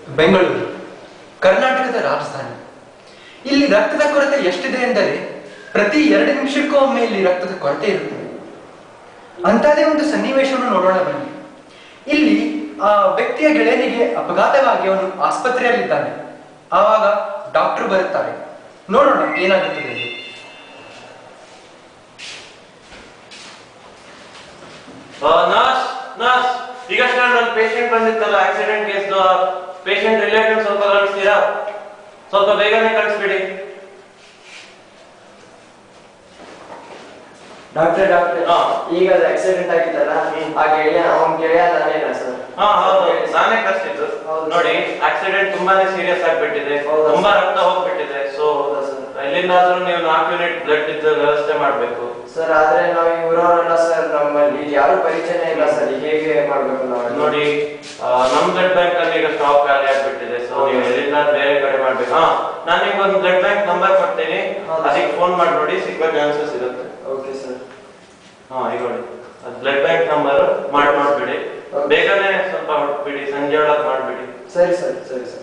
ಬೆಂಗಳೂರು ಕರ್ನಾಟಕದ ರಾಜಧಾನಿ ಇಲ್ಲಿ ರಕ್ತದ ಕೊರತೆ ಎಷ್ಟಿದೆ ಎಂದರೆ ಪ್ರತಿ ಎರಡು ನಿಮಿಷಕ್ಕೂ ಒಮ್ಮೆ ಇಲ್ಲಿ ರಕ್ತದ ಕೊರತೆ ಇರುತ್ತದೆ ಅಂತದೇ ಒಂದು ಸನ್ನಿವೇಶವನ್ನು ನೋಡೋಣ ಬನ್ನಿ ಇಲ್ಲಿ ಆ ವ್ಯಕ್ತಿಯ ಗೆಳೆಯನಿಗೆ ಅಪಘಾತವಾಗಿ ಅವನು ಆಸ್ಪತ್ರೆಯಲ್ಲಿದ್ದಾನೆ ಆವಾಗ ಡಾಕ್ಟರ್ ಬರುತ್ತಾರೆ ನೋಡೋಣ ಏನಾಗುತ್ತದೆ ಎಂದು. ನರ್ಸ್ ನರ್ಸ್ ಈಗಷ್ಟೇ ನನ್ನ ಪೇಷಂಟ್ ಬಂದಿತ್ತಲ್ಲ ಆಕ್ಸಿಡೆಂಟ್ ಕೇಸ್ ಪೇಷಂಟ್ ರಿಲೇಟಿವ್ ಸ್ವಲ್ಪ ಕಳಿಸ್ತೀರಾ ಸ್ವಲ್ಪ ಬೇಗನೆ ಕಳಿಸ್ಬಿಡಿ ಡಾಕ್ಟರ್ ಡಾಕ್ಟರ್ ಹಾ. ಈಗ ಆಕ್ಸಿಡೆಂಟ್ ಆಗಿತ್ತಲ್ಲ ಆ ಗೆಳೆಯ ಅವನ್ ಗೆಳೆಯ ನಾನೇನ ಸರ್ ಹಾ ಹೌದು ನಾನೇ ಕಳಿಸಿದ್ದು ಹೌದು. ನೋಡಿ ಆಕ್ಸಿಡೆಂಟ್ ತುಂಬಾನೇ ಸೀರಿಯಸ್ ಆಗ್ಬಿಟ್ಟಿದೆ ಹೌದಾ? ತುಂಬಾ ರಕ್ತ ಹೋಗ್ಬಿಟ್ಟಿದೆ ಸೊ ಹೌದಾ ಸರ್? ಎಲ್ಲಿಂದಾದ್ರೂ ನೀವು ನಾಲ್ಕು ಯೂನಿಟ್ ಬ್ಲಡ್ ಇದ್ದ ವ್ಯವಸ್ಥೆ ಮಾಡ್ಬೇಕು ಸರ್ ಆದ್ರೆ ನಾವು ಇವರವರಲ್ಲ ಸರ್ ನಮ್ಮಲ್ಲಿ ಇಲ್ಲಿ ಯಾರು ಪರಿಚಯನೇ ಇಲ್ಲ ಸರ್ ಹೇಗೆ ಮಾಡ್ಬೇಕು ನಾವು ನೋಡಿ ಆ, ನಮ್ ಬ್ಲಡ್ ಬ್ಯಾಂಕ್ ಅಲ್ಲಿ ಈಗ ಸ್ಟಾಕ್ ಖಾಲಿ ಆಗ್ಬಿಟ್ಟಿದೆ ಸೊ ಹೌದಾ? ನೀವು ಎಲ್ಲಿಂದ ಬೇರೆ ಕಡೆ ಮಾಡ್ಬೇಕು ಹಾ ನಾನು ನಿಮ್ಗೆ ಒಂದು ಬ್ಲಡ್ ಬ್ಯಾಂಕ್ ನಂಬರ್ ಕೊಡ್ತೀನಿ ಹೌದಾ? ಅದಕ್ಕೆ ಫೋನ್ ಮಾಡಿ ನೋಡಿ ಸಿಕ್ಕೋ ಚಾನ್ಸಸ್ ಇರುತ್ತೆ ಓಕೆ ಸರ್ ಹಾ ಈಗ ನೋಡಿ ಬ್ಲಡ್ ಬ್ಯಾಂಕ್ ನಂಬರ್ ಮಾಡಿ ನೋಡ್ಬಿಡಿ Okay. ಬೇಗನೆ ಸ್ವಲ್ಪ ಹೊಟ್ಬಿಡಿ ಸಂಜೆ ಒಳಗೆ ಮಾಡ್ಬಿಡಿ ಸರಿ ಸರ್ ಸರಿ ಸರ್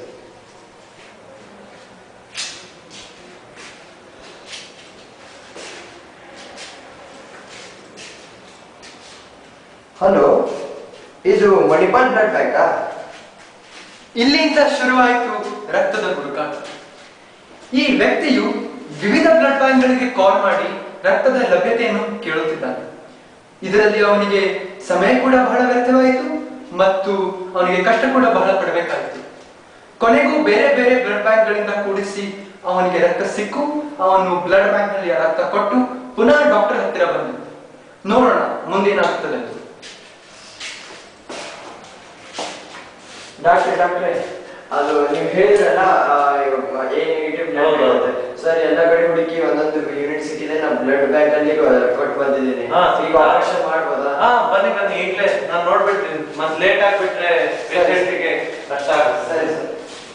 ಹಲೋ ಇದು ಮಣಿಪಾಲ್ ಬ್ಲಡ್ ಬ್ಯಾಂಕಾ ಇಲ್ಲಿಂದ ಶುರುವಾಯಿತು ರಕ್ತದ ಹುಡುಕಾಟ ಈ ವ್ಯಕ್ತಿಯು ವಿವಿಧ ಬ್ಲಡ್ ಬ್ಯಾಂಕ್ಗಳಿಗೆ ಕಾಲ್ ಮಾಡಿ ರಕ್ತದ ಲಭ್ಯತೆಯನ್ನು ಕೇಳುತ್ತಿದ್ದಾನೆ ಇದರಲ್ಲಿ ಅವನಿಗೆ ಸಮಯ ಕೂಡ ಬಹಳ ವ್ಯರ್ಥವಾಯಿತು ಮತ್ತು ಅವನಿಗೆ ಕಷ್ಟ ಕೂಡ ಬಹಳ ಪಡಬೇಕಾಯಿತು ಕೊನೆಗೂ ಬೇರೆ ಬೇರೆ ಬ್ಲಡ್ ಬ್ಯಾಂಕ್ಗಳಿಂದ ಕೂಡಿಸಿ ಅವನಿಗೆ ರಕ್ತ ಸಿಕ್ಕು ಅವನು ಬ್ಲಡ್ ಬ್ಯಾಂಕ್ನಲ್ಲಿ ಆ ರಕ್ತ ಕೊಟ್ಟು ಪುನಃ ಡಾಕ್ಟರ್ ಹತ್ತಿರ ಬಂದ ನೋಡೋಣ ಮುಂದೇನಾಗುತ್ತದೆ ಎಂದು ಡಾಕ್ಟರ್ ಡಾಕ್ಟ್ರೆ ಅದು ನೀವು ಹೇಳಿದ್ರಲ್ಲ ಆ, ಇವಾಗ ಎ ನೆಗೆಟಿವ್ ಬ್ಲಡ್ ಹೌದು. ಇರುತ್ತೆ ಸರ್ ಎಲ್ಲ ಕಡೆ ಹುಡುಕಿ ಒಂದೊಂದು ಯೂನಿಟ್ ಸಿಕ್ಕಿದೆ ನಾನು ಬ್ಲಡ್ ಬ್ಯಾಂಕ್ ಅಲ್ಲಿ ಕೊಟ್ಟು ಬಂದಿದ್ದೀನಿ ಹಾ, ಈಗ ಆಪರೇಷನ್ ಮಾಡ್ಬೋದಾ ಹಾ ಬನ್ನಿ ಬನ್ನಿ ಈಗಲೇ ನಾನು ನೋಡ್ಬಿಡ್ತೀನಿ ಮತ್ತೆ ಲೇಟ್ ಆಗ್ಬಿಟ್ರೆ ಪೇಷಂಟ್ಗೆ ಕಷ್ಟ ಆಗುತ್ತೆ ಸರಿ ಸರ್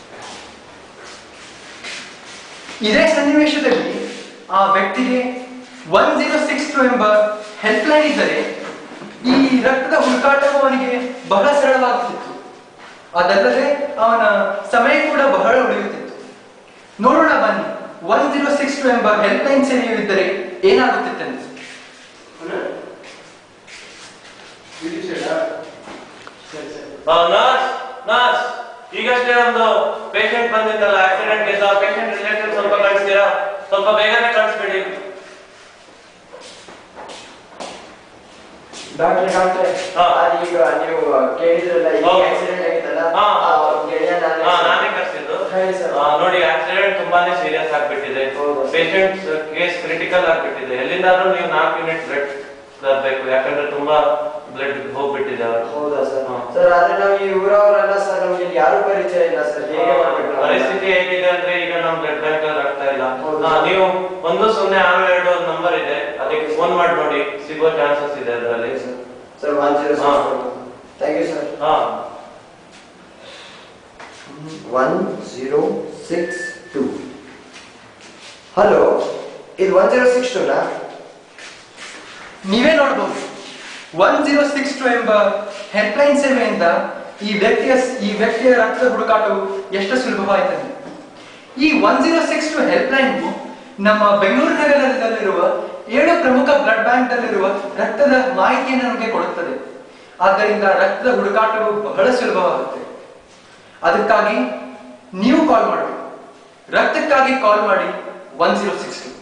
ಇದೇ ಸನ್ನಿವೇಶದಲ್ಲಿ ಆ ವ್ಯಕ್ತಿಗೆ ಒನ್ ಜೀರೋ ಸಿಕ್ಸ್ ಟು ಎಂಬ ಹೆಲ್ಪ್ ಲೈನ್ ಇದ್ದರೆ ಈ ರಕ್ತದ ಹುಡುಕಾಟವು ಅವನಿಗೆ ಬಹಳ ಸರಳವಾಗುತ್ತಿತ್ತು ಅದಲ್ಲದೆ ಅವನ ಸಮಯ ಕೂಡ ಬಹಳ ಉಳಿಯುತ್ತಿತ್ತು ನೋಡೋಣ ಬನ್ನಿ ಒನ್ ಜೀರೋ ಸಿಕ್ಸ್ ಟು ಎಂಬ ಹೆಲ್ಪ್ ಲೈನ್ ಸೇವೆಯು ಇದ್ದರೆ ಏನಾಗುತ್ತಿತ್ತೆಂದು ನರ್ಸ್ ನರ್ಸ್ ಈಗಷ್ಟೇ ಒಂದು ಪೇಷಂಟ್ ಬಂದಿತ್ತಲ್ಲ ಆಕ್ಸಿಡೆಂಟ್ ಕೇಸ್ ಆ ಪೇಷಂಟ್ ರಿಲೇಟಿವ್ ಸ್ವಲ್ಪ ಕಳಿಸ್ತೀರಾ ಸ್ವಲ್ಪ ಬೇಗನೆ ಕಳಿಸ್ಬಿಡಿ ಡಾಕ್ಟರ್ ಡಾಕ್ಟ್ರೆ ಹಾ. ಅದೀಗ ನೀವು ಕೇಳಿದ್ರಲ್ಲ ಈಗ ಹೌದು. ಆಕ್ಸಿಡೆಂಟ್ ಆಗಿತ್ತಲ್ಲ ಹಾ. ಆ ಗೆಳೆಯ ನಾನೇ ಹಾ ಸರ್. ನಾನೇ ಕಳಿಸಿದ್ದು ಹೇಳಿ ಸರ್. ನೋಡಿ ಆಕ್ಸಿಡೆಂಟ್ ತುಂಬಾನೇ ಸೀರಿಯಸ್ ಆಗ್ಬಿಟ್ಟಿದೆ ಹೌದಾ? ಪೇಷಂಟ್ ಕೇಸ್ ಕ್ರಿಟಿಕಲ್ ಆಗ್ಬಿಟ್ಟಿದೆ ಎಲ್ಲಿಂದಾದ್ರೂ ನೀವು ನಾಲ್ಕು ಯೂನಿಟ್ ಬ್ಲಡ್ ತರಬೇಕು ಯಾಕಂದ್ರೆ ತುಂಬಾ ಬ್ಲಡ್ ಹೋಗ್ಬಿಟ್ಟಿದೆ ಅವರು ಹೌದಾ ಸರ್ ಹಾ. ಸರ್ ಆದ್ರೆ ನಾವು ಈ ಊರವರಲ್ಲ ಸರ್ ನಮ್ಗೆ ಇಲ್ಲಿ ಯಾರು ಪರಿಚಯ ಇಲ್ಲ ಸರ್ ಹೇಗೆ ಮಾಡ್ಬೇಕು ನಾವು? ಪರಿಸ್ಥಿತಿ ಹೇಗಿದೆ ಅಂದ್ರೆ ಈಗ ನಮ್ ಬ್ಲಡ್ ಬ್ಯಾಂಕ್ ಅಲ್ಲಿ ಆಗ್ತಾ ಇಲ್ಲ ಹೌದು. ಹಾ, ನೀವು ಒಂದು ಸೊನ್ನೆ ಆರು ಎರಡು ನಂಬರ್ ಇದೆ ಅದಕ್ಕೆ ಫೋನ್ ಮಾಡಿ ನೋಡಿ ಸಿಗೋ ಚಾನ್ಸಸ್ ಇದೆ ಅದರಲ್ಲಿ ಸರ್ ಒನ್ ಜೀರೋ ಹಾ. ಥ್ಯಾಂಕ್ ಯು ಸರ್ ಹಾ one zero six two hello ಇದು ಒನ್ ಜೀರೋ ಸಿಕ್ಸ್ ಟೂನಾ ನೀವೇ ನೋಡಬಹುದು ಒನ್ ಜೀರೋ ಸಿಕ್ಸ್ ಟು ಎಂಬ ಹೆಲ್ಪ್ಲೈನ್ ಸೇವೆಯಿಂದ ಈ ವ್ಯಕ್ತಿಯ ಈ ವ್ಯಕ್ತಿಯ ರಕ್ತದ ಹುಡುಕಾಟವು ಎಷ್ಟು ಸುಲಭವಾಯಿತಂತೆ ಈ one zero six two helpline ನಮ್ಮ ಬೆಂಗಳೂರು ನಗರದಲ್ಲಿರುವ ಏಳು ಪ್ರಮುಖ ಬ್ಲಡ್ ಬ್ಯಾಂಕ್ನಲ್ಲಿರುವ ರಕ್ತದ ಮಾಹಿತಿಯನ್ನು ನಮಗೆ ಕೊಡುತ್ತದೆ ಆದ್ದರಿಂದ ರಕ್ತದ ಹುಡುಕಾಟವು ಬಹಳ ಸುಲಭವಾಗುತ್ತೆ ಅದಕ್ಕಾಗಿ ನೀವು ಕಾಲ್ ಮಾಡಬೇಕು ರಕ್ತಕ್ಕಾಗಿ ಕಾಲ್ ಮಾಡಿ ಒನ್ ಜೀರೋ ಸಿಕ್ಸ್ ಟು